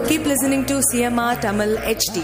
Keep listening to CMR Tamil HD.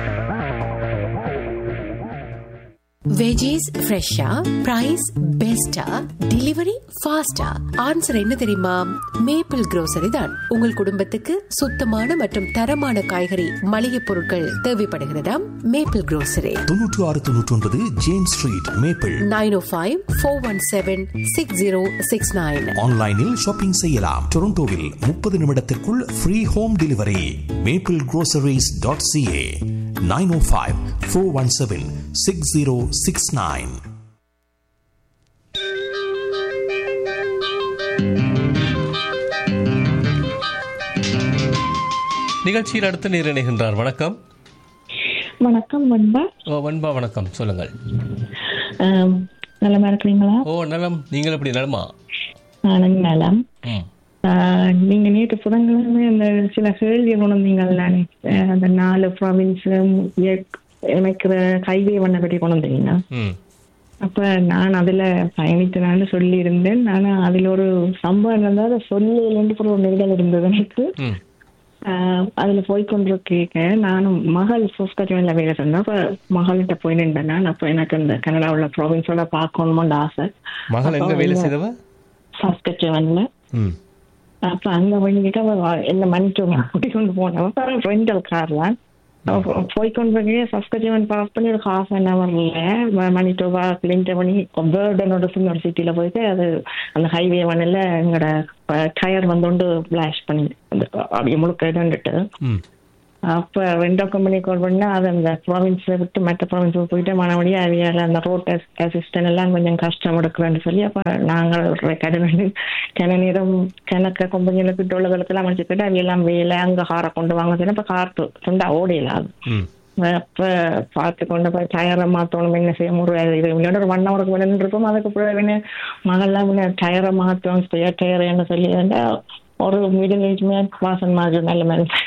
Veggies ஃப்ரெஷ்ஷா price பெஸ்டா delivery ஃபாஸ்டா ஆன்சர் என்ன தெரியுமா மேப்பிள் grocery தான் உங்கள் குடும்பத்துக்கு சுத்தமான மற்றும் தரமான காய்கறி மளிகை பொருட்கள் தேவைப்படுகிறதா மேப்பிள் grocery தொன்னூற்று ஆறு தொன்னூற்றி ஒன்பது James street maple nine O five four one seven six zero six nine ஆன்லைனில் ஷாப்பிங் செய்யலாம் டொரண்டோவில் முப்பது நிமிடத்திற்குள் free home delivery maple groceries.ca dot CA nine O five four one seven six zero six nine நிகழ்ச்சியில் அடுத்து நீர் இணைகின்றார் வணக்கம் வணக்கம் வண்பா ஓ வன்பா வணக்கம் சொல்லுங்கள் ஆம், நலமா இருக்கிறீங்களா ஓ நலம் நீங்கள் எப்படி நலமா நானும் நலம் ம் ஆ, நீங்க நேற்று புதன்கிழமை அந்த சில கேள்வி கொண்டீங்கள் நானே ஆ, அந்த நாலு ப்ராவின்ஸ் அமைக்கிற ஹைவே பண்ண பற்றி கொண்டு வந்தீங்க ம் அப்ப நான் அதுல பயணித்தனான்னு சொல்லி இருந்தேன் ஆனா அதுல ஒரு சம்பவம் இருந்தா அதை சொல்லலேன்னு ஒரு நிகழ் இருந்தது எனக்கு ம் ஆஹ் அதுல போய் கொண்டிருக்க நானும் மகள் சோஸ்கஜன்ல வேலை செஞ்சேன் அப்ப மகள்கிட்ட போய் நின்றேன் நான் அப்ப எனக்கு இந்த கனடாவுல ப்ராவின்ஸோட பார்க்கணுமோன்னு ஆசை மகள் எங்க வேலை செய்தவ சஸ்கச்சவன்ல ம் அப்ப அங்க போய் அவ என்ன மன்னிச்சு கூட்டி கொண்டு போனவ ரெண்டல் கார் தான் அவ போய் கொண்டு சஸ்கச்சவன் பாஸ் பண்ணி ஒரு ஹாஃப் அன் ஹவர்ல மணிட்டோவா கிளின்ட பண்ணி பேர்டனோட ஒரு சிட்டில போயிட்டு அது அந்த ஹைவே ஒன்னில் எங்களோட டயர் வந்தோண்டு பிளாஷ் பண்ணி அந்த அப்படியே முழுக்க இடந்துட்டு ம் அப்ப ரெண்டோ கம்பெனி கால் பண்ணா அது அந்த ப்ராவின்ஸை விட்டு மற்ற ப்ராவின்ஸுக்கு போயிட்டு மறுபடியும் அவியால அந்த ரோட் அசிஸ்டன்ட் எல்லாம் கொஞ்சம் கஷ்டம் எடுக்கிறேன்னு சொல்லி அப்ப நாங்கள் கடன் கிண நேரம் கிணக்க கம்பெனியில கிட்ட உள்ளவர்களுக்கெல்லாம் முடிச்சுக்கிட்டு அவையெல்லாம் வேலை அங்க காரை கொண்டு வாங்க சொல்லி அப்ப கார் சொந்தா ஓடையில அது ம் அப்ப பார்த்து கொண்டு போய் டயரை மாத்தணும் என்ன செய்ய முடியாது இது முன்னாடி ஒரு ஒன் ஹவருக்கு முன்னாடி இருப்போம் அதுக்கு பிறகு மகள்லாம் முன்ன டயரை மாத்தோம் ஸ்பேர் டயர் என்ன சொல்லி இருந்தா ஒரு மிடில் ஏஜ் மேன் வாசன் மாதிரி நல்ல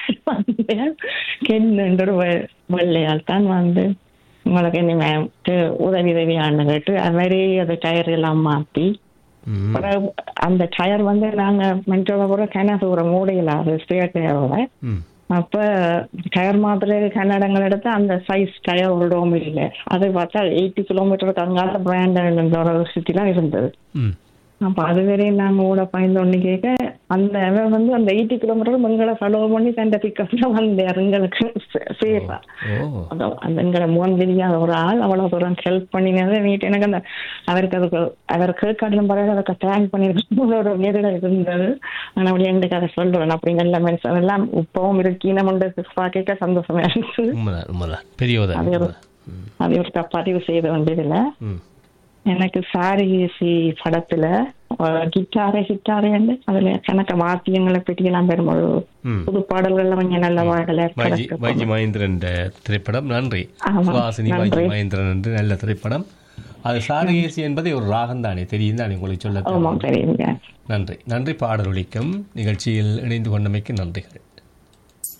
மேன் கென்னுன்ற ஒரு வெ- வெள்ளையால் தான் வந்து உங்களுக்கு என்ன மேம் உதவி உதவியான்னு கேட்டு அது மாதிரி அந்த டயர் எல்லாம் மாத்தி ம் பிறகு அந்த டயர் வந்து நாங்க மென்டோட கூட கிணறு ஒரு மூடையில அது ஸ்பேர் டயரோட ம் அப்ப டயர் மாத்திரை கன்னடங்கள் எடுத்து அந்த சைஸ் டயர் ஒரு டோம் இல்லை அதை பார்த்தா எயிட்டி கிலோமீட்டருக்கு அங்கால பிராண்ட் ஒரு சிட்டிலாம் இருந்தது ம் அப்ப அது வரையும் நாங்க கூட பயந்து ஒண்ணு கேட்க அந்த அவன் வந்து அந்த எயிட்டி கிலோமீட்டர் எங்களை ஃபாலோ பண்ணி தண்டை பிக்கப்ல வந்தார் எங்களுக்கு சேஃபா ஓ அதோ அந்த எங்களை முகம் தெரியாத ஒரு ஆள் அவ்வளவு தூரம் ஹெல்ப் பண்ணினது நீட்டு எனக்கு அந்த அவருக்கு அதுக்கு அவர் கேட்காட்டிலும் பிறகு அதுக்கு தேங்க் பண்ணிருக்கோம் ஒரு நேரிட இருந்தது ஆனா அப்படி எங்களுக்கு அதை சொல்றேன் அப்படி நல்ல மனுஷன் எல்லாம் இப்பவும் இருக்கி நம்ம கேட்க சந்தோஷமா இருந்துச்சு உண்மைதான் உண்மைதான் பெரியவதான் அது ஒரு அது ஒரு பதிவு செய்த வேண்டியதுல ம் எனக்கு சாரிசி படத்துல கிட்டாரே கிட்டாரே அதுல கணக்க வாத்தியங்களை பெட்டியெல்லாம் பெரும்போது ம் புது பாடல்கள்ல கொஞ்சம் நல்ல பாடல வைஜி வைஜி மகேந்திரன் திரைப்படம் நன்றி ஆமா, சுவாசினி வைஜி நன்றி. மகேந்திரன் என்று நல்ல திரைப்படம் அது சாரகேசி என்பதை ஒரு ராகம் தானே தெரியும் தானே உங்களுக்கு சொல்ல ஆமா தெரியுங்க நன்றி நன்றி பாடல் ஒலிக்கும் நிகழ்ச்சியில் இணைந்து கொண்டமைக்கு நன்றிகள்